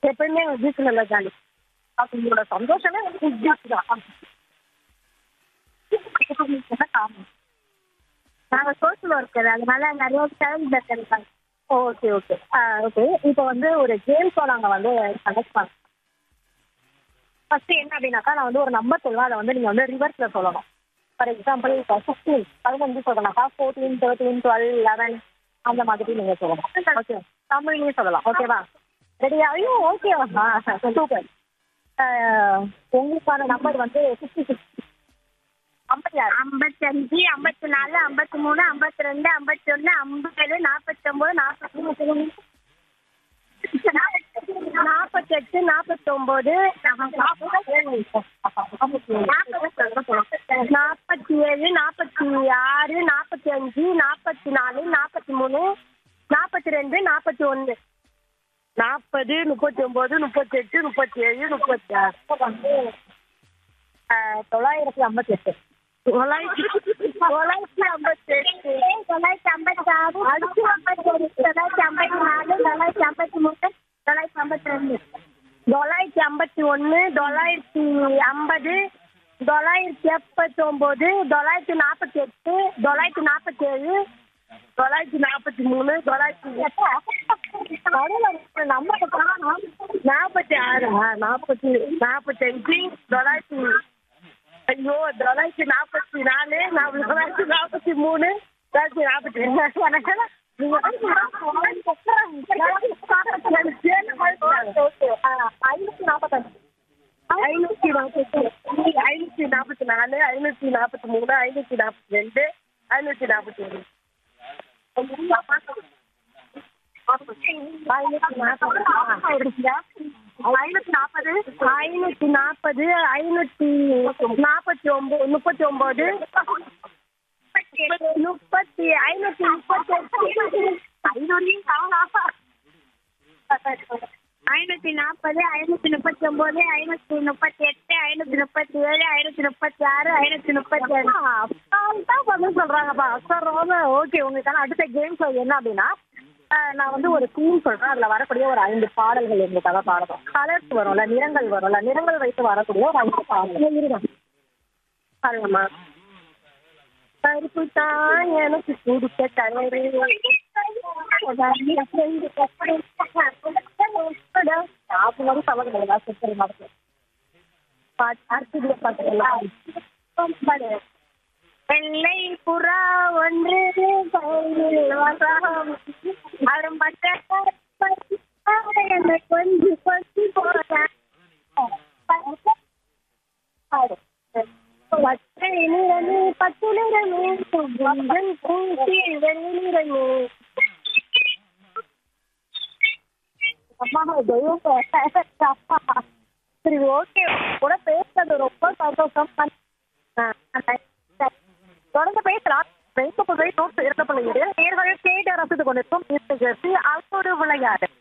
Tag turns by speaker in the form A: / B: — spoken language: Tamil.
A: எப்பயுமே பீச்சில் நல்லா ஜாலி அவங்களோட சந்தோஷமே வந்து பீச் தான் என்ன காரணம்
B: நாங்க சோஷியல் ஒர்க்கர் அதனால நிறைய சைல்டு பெட்டர் இருக்காங்க
A: ஓகே ஓகே ஓகே இப்போ வந்து ஒரு கேம் ஷோ நாங்கள் வந்து கண்டக்ட் பண்ணோம் ஃபர்ஸ்ட் என்ன அப்படின்னாக்கா நான் வந்து ஒரு நம்பர் சொல்லுவேன் அதை வந்து நீங்கள் வந்து ரிவர்ஸில் சொல்லணும் ஃபார் எக்ஸாம்பிள் இப்போ ஃபிஃப்டீன் பதினஞ்சு சொல்லணும்க்கா ஃபோர்டீன் தேர்ட்டீன் டுவெல் லெவன் அந்த மாதிரி நீங்கள் சொல்லணும் ஓகே தமிழ்லையும் சொல்லலாம் ஓகேவா ரெடியா ஐயோ ஓகேவா சூப்பர் உங்களுக்கான நம்பர் வந்து ஃபிஃப்டி சிக்ஸ் ஐம்பத்தி ஆறு
B: ஐம்பத்தஞ்சு ஐம்பத்தி நாலு ஐம்பத்தி மூணு ஐம்பத்தி ரெண்டு ஐம்பத்தி ஒன்று ஐம்பது நாற்பத்தொம்போது நாற்பத்தி நாற்பத்தெட்டு நாற்பத்தொம்போது நாற்பத்தி ஏழு நாற்பத்தி ஆறு நாற்பத்தி அஞ்சு நாற்பத்தி நாலு நாற்பத்தி மூணு நாற்பத்தி ரெண்டு நாற்பத்தி ஒன்று
A: நாற்பது முப்பத்தி ஒன்பது முப்பத்தெட்டு முப்பத்தி ஏழு முப்பத்தி ஆறு வந்து ஆஹ், தொள்ளாயிரத்தி ஐம்பத்தி எட்டு தொள்ளாயிரத்தி தொள்ளாயிரத்தி ஐம்பத்தி எட்டு
B: தொள்ளாயிரத்தி ஐம்பத்தி ஆறு அடுத்து ஐம்பத்தி ஏழு தொள்ளாயிரத்தி ஐம்பத்தி நாலு தொள்ளாயிரத்தி ஐம்பத்தி மூணு தொள்ளாயிரத்தி ஐம்பத்தி ரெண்டு
A: தொள்ளாயிரத்தி ஐம்பத்தி ஒன்று தொள்ளாயிரத்தி ஐம்பது தொள்ளாயிரத்தி எண்பத்தி ஒம்பது தொள்ளாயிரத்தி நாற்பத்தி எட்டு தொள்ளாயிரத்தி நாற்பத்தி ஏழு தொள்ளாயிரத்தி நாற்பத்தி மூணு தொள்ளாயிரத்தி நம்ம நாற்பத்தி ஆறு நாற்பத்தி நாற்பத்தஞ்சு தொள்ளாயிரத்தி ஐயோ தொள்ளாயிரத்தி நாற்பத்தி நாலு நாற்பது தொள்ளாயிரத்தி நாற்பத்தி மூணு தொள்ளாயிரத்தி நாற்பத்தி ரெண்டு ஐநூத்தி நாற்பத்தஞ்சு ஐநூத்தி நாற்பத்தி ஐநூத்தி நாற்பத்தி நாலு ஐநூத்தி நாற்பத்தி மூணு ஐநூத்தி நாற்பத்தி ரெண்டு ஐநூத்தி நாற்பத்தி ஏழு ஐநூத்தி நாற்பது ஐநூத்தி நாற்பது ஐநூத்தி நாற்பத்தி ஒன்பது முப்பத்தி ஒன்பது முப்பத்தி ஐநூத்தி முப்பத்தி
B: ஐநூத்தி நாற்பது ஐநூத்தி முப்பத்தி ஒன்பது ஐநூத்தி முப்பத்தி எட்டு ஐநூத்தி முப்பத்தி ஏழு ஐநூத்தி முப்பத்தி ஆறு ஐநூத்தி முப்பத்தி ஏழு
A: தான் பதில் சொல்றாங்கப்பா சார் ஓகே உங்களுக்கான அடுத்த கேம் ஷோ என்ன அப்படின்னா ஆஹ் நான் வந்து ஒரு தீம் சொல்றேன் அதுல வரக்கூடிய ஒரு ஐந்து பாடல்கள் எங்களுக்காக பாடணும் கலர்ஸ் வரும்ல நிறங்கள் வரும்ல நிறங்கள் வைத்து வரக்கூடிய ஒரு ஐந்து பாடல்கள் இருங்க பாருங்கம்மா கருப்பு தான் எனக்கு பிடிச்ச கலரு அப்படி சவகங்களா சுத்தல் மாதிரி அடுத்தது பாத்துக்கலாம்
B: வெள்ளை புறா ஒன்று கையில் வசம் அரும்பட்ட கொஞ்சி கொஞ்சி போறேன்
A: பச்சை நிறமே பச்சை நிறமே சுகந்தன் பூசி வெள்ளை நிறமே அம்மா தெய்வம் சரி ஓகே கூட பேசுறது ரொம்ப சந்தோஷம் ஆ, சரி. தொடர்ந்து பேசலாம் பேச போய் நோட்டு இருக்கப்படையுது நேர்கள் கேட்டு ரசித்து கொண்டிருக்கும் ஜெர்சி அவரோடு விளையாடு